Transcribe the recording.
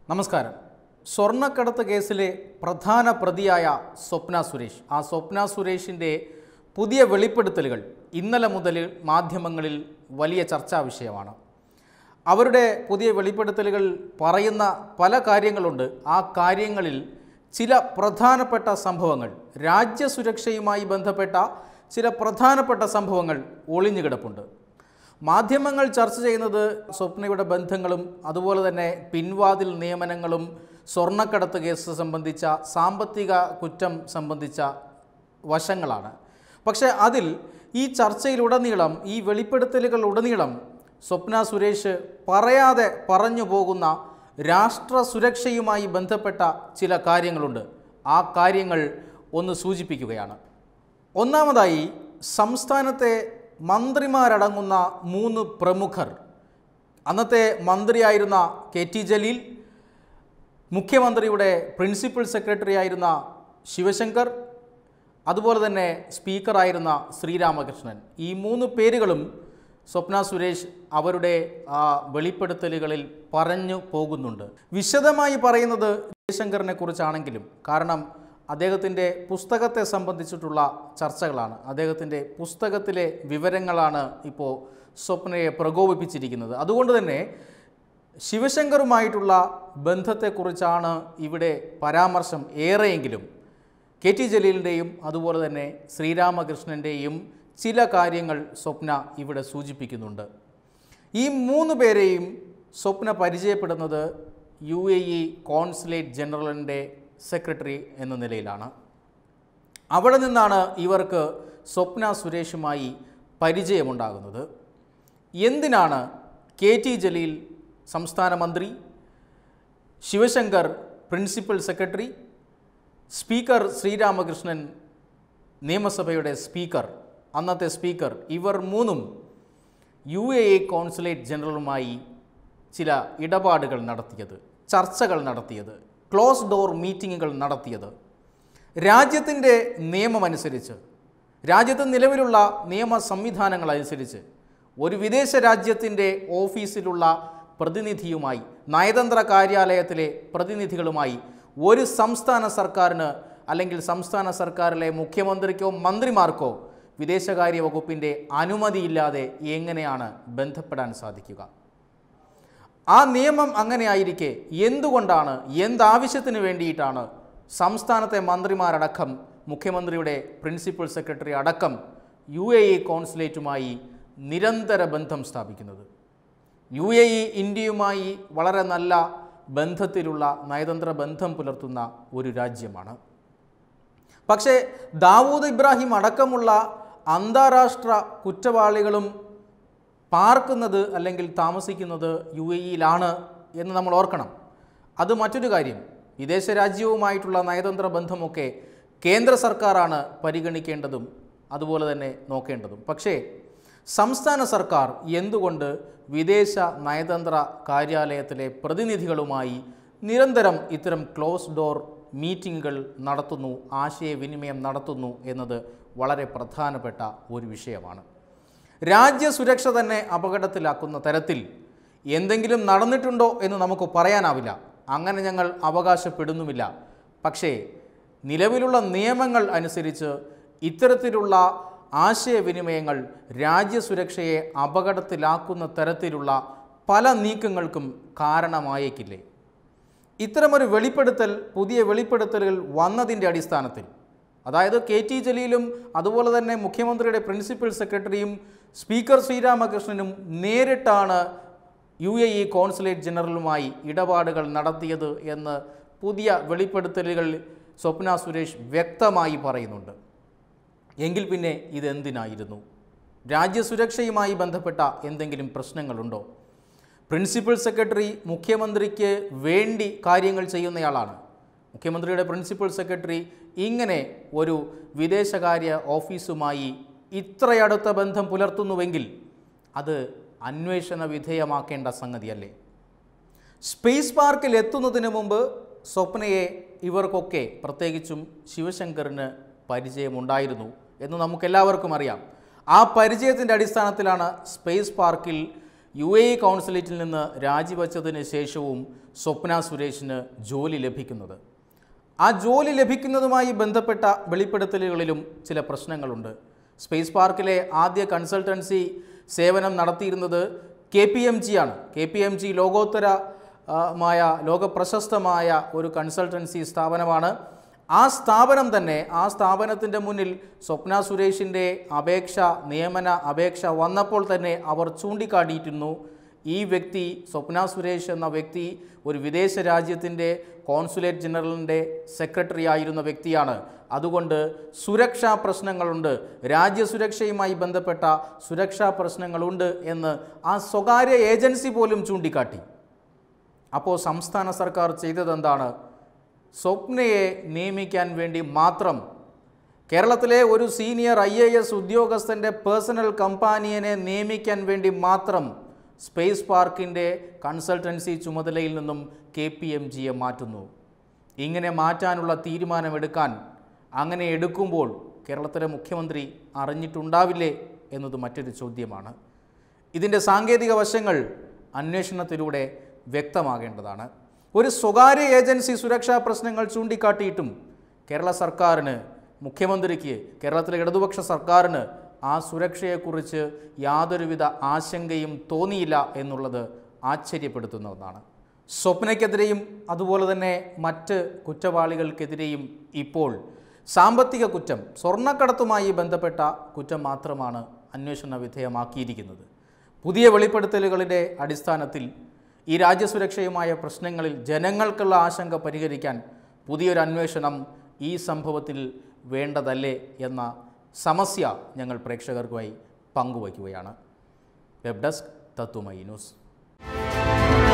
നമസ്കാരം സ്വർണ്ണക്കടത്ത് കേസിലെ പ്രധാന പ്രതിയായ സ്വപ്ന സുരേഷ് ആ സ്വപ്ന സുരേഷിൻ്റെ പുതിയ വെളിപ്പെടുത്തലുകൾ ഇന്നലെ മുതൽ മാധ്യമങ്ങളിൽ വലിയ ചർച്ചാ വിഷയമാണ് അവരുടെ പുതിയ വെളിപ്പെടുത്തലുകൾ പറയുന്ന പല കാര്യങ്ങളുണ്ട് ആ കാര്യങ്ങളിൽ ചില പ്രധാനപ്പെട്ട സംഭവങ്ങൾ രാജ്യസുരക്ഷയുമായി ബന്ധപ്പെട്ട ചില പ്രധാനപ്പെട്ട സംഭവങ്ങൾ ഒളിഞ്ഞുകിടപ്പുണ്ട് മാധ്യമങ്ങൾ ചർച്ച ചെയ്യുന്നത് സ്വപ്നയുടെ ബന്ധങ്ങളും അതുപോലെ തന്നെ പിൻവാതിൽ നിയമനങ്ങളും സ്വർണ്ണക്കടത്ത് കേസ് സംബന്ധിച്ച സാമ്പത്തിക കുറ്റം സംബന്ധിച്ച വശങ്ങളാണ് പക്ഷേ അതിൽ ഈ ചർച്ചയിലുടനീളം ഈ വെളിപ്പെടുത്തലുകൾ ഉടനീളം സ്വപ്ന സുരേഷ് പറയാതെ പറഞ്ഞു പോകുന്ന രാഷ്ട്ര സുരക്ഷയുമായി ബന്ധപ്പെട്ട ചില കാര്യങ്ങളുണ്ട് ആ കാര്യങ്ങൾ ഒന്ന് സൂചിപ്പിക്കുകയാണ് ഒന്നാമതായി സംസ്ഥാനത്തെ മന്ത്രിമാരടങ്ങുന്ന മൂന്ന് പ്രമുഖർ അന്നത്തെ മന്ത്രിയായിരുന്ന കെ ടി ജലീൽ മുഖ്യമന്ത്രിയുടെ പ്രിൻസിപ്പൽ സെക്രട്ടറി ആയിരുന്ന ശിവശങ്കർ അതുപോലെ തന്നെ സ്പീക്കറായിരുന്ന ശ്രീരാമകൃഷ്ണൻ ഈ മൂന്ന് പേരുകളും സ്വപ്ന സുരേഷ് അവരുടെ ആ വെളിപ്പെടുത്തലുകളിൽ പറഞ്ഞു പോകുന്നുണ്ട് വിശദമായി പറയുന്നത് ജയശങ്കറിനെ കുറിച്ചാണെങ്കിലും കാരണം അദ്ദേഹത്തിൻ്റെ പുസ്തകത്തെ സംബന്ധിച്ചിട്ടുള്ള ചർച്ചകളാണ് അദ്ദേഹത്തിൻ്റെ പുസ്തകത്തിലെ വിവരങ്ങളാണ് ഇപ്പോൾ സ്വപ്നയെ പ്രകോപിപ്പിച്ചിരിക്കുന്നത് അതുകൊണ്ട് തന്നെ ശിവശങ്കറുമായിട്ടുള്ള ബന്ധത്തെക്കുറിച്ചാണ് ഇവിടെ പരാമർശം ഏറെയെങ്കിലും കെ ടി ജലീലിൻ്റെയും അതുപോലെ തന്നെ ശ്രീരാമകൃഷ്ണൻ്റെയും ചില കാര്യങ്ങൾ സ്വപ്ന ഇവിടെ സൂചിപ്പിക്കുന്നുണ്ട് ഈ മൂന്ന് പേരെയും സ്വപ്ന പരിചയപ്പെടുന്നത് യു എ ഇ കോൺസുലേറ്റ് ജനറലിൻ്റെ സെക്രട്ടറി എന്ന നിലയിലാണ് അവിടെ നിന്നാണ് ഇവർക്ക് സ്വപ്ന സുരേഷുമായി പരിചയമുണ്ടാകുന്നത് എന്തിനാണ് കെ ടി ജലീൽ സംസ്ഥാന മന്ത്രി Sivasankar principal secretary speaker Sreeramakrishnan നിയമസഭയുടെ സ്പീക്കർ അന്നത്തെ സ്പീക്കർ ഇവർ മൂന്നും യു എ എ കോൺസുലേറ്റ് ജനറലുമായി ചില ഇടപാടുകൾ നടത്തിയത് ചർച്ചകൾ നടത്തിയത് ക്ലോസ് ഡോർ മീറ്റിങ്ങുകൾ നടത്തിയത് രാജ്യത്തിൻ്റെ നിയമമനുസരിച്ച് രാജ്യത്ത് നിലവിലുള്ള നിയമ സംവിധാനങ്ങൾ അനുസരിച്ച് ഒരു വിദേശ രാജ്യത്തിൻ്റെ ഓഫീസിലുള്ള പ്രതിനിധിയുമായി നയതന്ത്ര കാര്യാലയത്തിലെ പ്രതിനിധികളുമായി ഒരു സംസ്ഥാന സർക്കാരിന് അല്ലെങ്കിൽ സംസ്ഥാന സർക്കാരിലെ മുഖ്യമന്ത്രിക്കോ മന്ത്രിമാർക്കോ വിദേശകാര്യ വകുപ്പിൻ്റെ അനുമതിയില്ലാതെ എങ്ങനെയാണ് ബന്ധപ്പെടാൻ സാധിക്കുക ആ നിയമം അങ്ങനെ ആയിരിക്കെ എന്തുകൊണ്ടാണ് എന്താവശ്യത്തിന് വേണ്ടിയിട്ടാണ് സംസ്ഥാനത്തെ മന്ത്രിമാരടക്കം മുഖ്യമന്ത്രിയുടെ പ്രിൻസിപ്പൽ സെക്രട്ടറി അടക്കം യു എ ഇ കോൺസുലേറ്റുമായി നിരന്തര ബന്ധം സ്ഥാപിക്കുന്നത് യു എ ഇ ഇന്ത്യയുമായി വളരെ നല്ല ബന്ധത്തിലുള്ള നയതന്ത്ര ബന്ധം പുലർത്തുന്ന ഒരു രാജ്യമാണ് പക്ഷേ ദാവൂദ് ഇബ്രാഹിം അടക്കമുള്ള അന്താരാഷ്ട്ര കുറ്റവാളികളും പാർക്കുന്നത് അല്ലെങ്കിൽ താമസിക്കുന്നത് യു എ ഇയിലാണ് എന്ന് നമ്മൾ ഓർക്കണം അത് മറ്റൊരു കാര്യം വിദേശ രാജ്യവുമായിട്ടുള്ള നയതന്ത്ര ബന്ധമൊക്കെ കേന്ദ്ര സർക്കാരാണ് പരിഗണിക്കേണ്ടതും അതുപോലെ തന്നെ നോക്കേണ്ടതും പക്ഷേ സംസ്ഥാന സർക്കാർ എന്തുകൊണ്ട് വിദേശ നയതന്ത്ര കാര്യാലയത്തിലെ പ്രതിനിധികളുമായി നിരന്തരം ഇത്തരം ക്ലോസ് ഡോർ മീറ്റിങ്ങുകൾ നടത്തുന്നു ആശയവിനിമയം നടത്തുന്നു എന്നത് വളരെ പ്രധാനപ്പെട്ട ഒരു വിഷയമാണ് രാജ്യസുരക്ഷ തന്നെ അപകടത്തിലാക്കുന്ന തരത്തിൽ എന്തെങ്കിലും നടന്നിട്ടുണ്ടോ എന്ന് നമുക്ക് പറയാനാവില്ല അങ്ങനെ ഞങ്ങൾ അവകാശപ്പെടുന്നുമില്ല പക്ഷേ നിലവിലുള്ള നിയമങ്ങൾ അനുസരിച്ച് ഇത്തരത്തിലുള്ള ആശയവിനിമയങ്ങൾ രാജ്യസുരക്ഷയെ അപകടത്തിലാക്കുന്ന തരത്തിലുള്ള പല നീക്കങ്ങൾക്കും കാരണമായേക്കില്ലേ ഇത്തരമൊരു വെളിപ്പെടുത്തൽ പുതിയ വെളിപ്പെടുത്തലുകൾ വന്നതിൻ്റെ അടിസ്ഥാനത്തിൽ അതായത് കെ ടി ജലീലും അതുപോലെ തന്നെ മുഖ്യമന്ത്രിയുടെ പ്രിൻസിപ്പൽ സെക്രട്ടറിയും സ്പീക്കർ ശ്രീരാമകൃഷ്ണനും നേരിട്ടാണ് യു എ ഇ കോൺസുലേറ്റ് ജനറലുമായി ഇടപാടുകൾ നടത്തിയത് എന്ന് പുതിയ വെളിപ്പെടുത്തലുകൾ സ്വപ്ന സുരേഷ് വ്യക്തമായി പറയുന്നുണ്ട് എങ്കിൽ പിന്നെ ഇതെന്തിനായിരുന്നു രാജ്യസുരക്ഷയുമായി ബന്ധപ്പെട്ട എന്തെങ്കിലും പ്രശ്നങ്ങളുണ്ടോ പ്രിൻസിപ്പൽ സെക്രട്ടറി മുഖ്യമന്ത്രിക്ക് വേണ്ടി കാര്യങ്ങൾ ചെയ്യുന്നയാളാണ് മുഖ്യമന്ത്രിയുടെ പ്രിൻസിപ്പൽ സെക്രട്ടറി ഇങ്ങനെ ഒരു വിദേശകാര്യ ഓഫീസുമായി ഇത്രയടുത്ത ബന്ധം പുലർത്തുന്നുവെങ്കിൽ അത് അന്വേഷണ വിധേയമാക്കേണ്ട സംഗതിയല്ലേ സ്പേസ് പാർക്കിൽ എത്തുന്നതിന് മുമ്പ് സ്വപ്നയെ ഇവർക്കൊക്കെ പ്രത്യേകിച്ചും ശിവശങ്കറിന് പരിചയമുണ്ടായിരുന്നു എന്ന് നമുക്കെല്ലാവർക്കും അറിയാം ആ പരിചയത്തിൻ്റെ അടിസ്ഥാനത്തിലാണ് സ്പേസ് പാർക്കിൽ യു എ ഇ കൗൺസിലേറ്റിൽ നിന്ന് രാജിവെച്ചതിന് ശേഷവും സ്വപ്ന സുരേഷിന് ജോലി ലഭിക്കുന്നത് ആ ജോലി ലഭിക്കുന്നതുമായി ബന്ധപ്പെട്ട വെളിപ്പെടുത്തലുകളിലും ചില പ്രശ്നങ്ങളുണ്ട് സ്പേസ് പാർക്കിലെ ആദ്യ കൺസൾട്ടൻസി സേവനം നടത്തിയിരുന്നത് കെ പി എം ജി ആണ് കെ പി എം ജി ലോകോത്തര ആ, മായ ലോകപ്രശസ്തമായ ഒരു കൺസൾട്ടൻസി സ്ഥാപനമാണ് ആ സ്ഥാപനം തന്നെ ആ സ്ഥാപനത്തിൻ്റെ മുന്നിൽ സ്വപ്ന സുരേഷിൻ്റെ അപേക്ഷ നിയമന അപേക്ഷ വന്നപ്പോൾ തന്നെ അവർ ചൂണ്ടിക്കാട്ടിയിരുന്നു ഈ വ്യക്തി സ്വപ്ന സുരേഷ് എന്ന വ്യക്തി ഒരു വിദേശ രാജ്യത്തിൻ്റെ കോൺസുലേറ്റ് ജനറലിൻ്റെ സെക്രട്ടറി ആയിരുന്ന വ്യക്തിയാണ് അതുകൊണ്ട് സുരക്ഷാ പ്രശ്നങ്ങളുണ്ട് രാജ്യസുരക്ഷയുമായി ബന്ധപ്പെട്ട സുരക്ഷാ പ്രശ്നങ്ങളുണ്ട് എന്ന് ആ സ്വകാര്യ ഏജൻസി പോലും ചൂണ്ടിക്കാട്ടി അപ്പോൾ സംസ്ഥാന സർക്കാർ ചെയ്തതെന്താണ് സ്വപ്നയെ നിയമിക്കാൻ വേണ്ടി മാത്രം കേരളത്തിലെ ഒരു സീനിയർ ഐ എ എസ് ഉദ്യോഗസ്ഥൻ്റെ പേഴ്സണൽ കമ്പാനിയനെ നിയമിക്കാൻ വേണ്ടി മാത്രം സ്പേസ് പാർക്കിൻ്റെ കൺസൾട്ടൻസി ചുമതലയിൽ നിന്നും കെ പി എം ജിയെ മാറ്റുന്നു ഇങ്ങനെ മാറ്റാനുള്ള തീരുമാനമെടുക്കാൻ അങ്ങനെ എടുക്കുമ്പോൾ കേരളത്തിലെ മുഖ്യമന്ത്രി അറിഞ്ഞിട്ടുണ്ടാവില്ലേ എന്നത് മറ്റൊരു ചോദ്യമാണ് ഇതിൻ്റെ സാങ്കേതിക വശങ്ങൾ അന്വേഷണത്തിലൂടെ വ്യക്തമാകേണ്ടതാണ് ഒരു സ്വകാര്യ ഏജൻസി സുരക്ഷാ പ്രശ്നങ്ങൾ ചൂണ്ടിക്കാട്ടിയിട്ടും കേരള സർക്കാരിന് മുഖ്യമന്ത്രിക്ക് കേരളത്തിലെ ഇടതുപക്ഷ സർക്കാരിന് ആ സുരക്ഷയെക്കുറിച്ച് യാതൊരുവിധ ആശങ്കയും തോന്നിയില്ല എന്നുള്ളത് ആശ്ചര്യപ്പെടുത്തുന്ന ഒന്നാണ് സ്വപ്നയ്ക്കെതിരെയും അതുപോലെ തന്നെ മറ്റ് കുറ്റവാളികൾക്കെതിരെയും ഇപ്പോൾ സാമ്പത്തിക കുറ്റം സ്വർണ്ണക്കടത്തുമായി ബന്ധപ്പെട്ട കുറ്റം മാത്രമാണ് അന്വേഷണ വിധേയമാക്കിയിരിക്കുന്നത് പുതിയ വെളിപ്പെടുത്തലുകളുടെ അടിസ്ഥാനത്തിൽ ഈ രാജ്യസുരക്ഷയുമായ പ്രശ്നങ്ങളിൽ ജനങ്ങൾക്കുള്ള ആശങ്ക പരിഹരിക്കാൻ പുതിയൊരു അന്വേഷണം ഈ സംഭവത്തിൽ വേണ്ടതല്ലേ എന്ന സമസ്യ ഞങ്ങൾ പ്രേക്ഷകർക്കുമായി പങ്കുവയ്ക്കുകയാണ് വെബ് ഡെസ്ക് തത്വമൈ ന്യൂസ്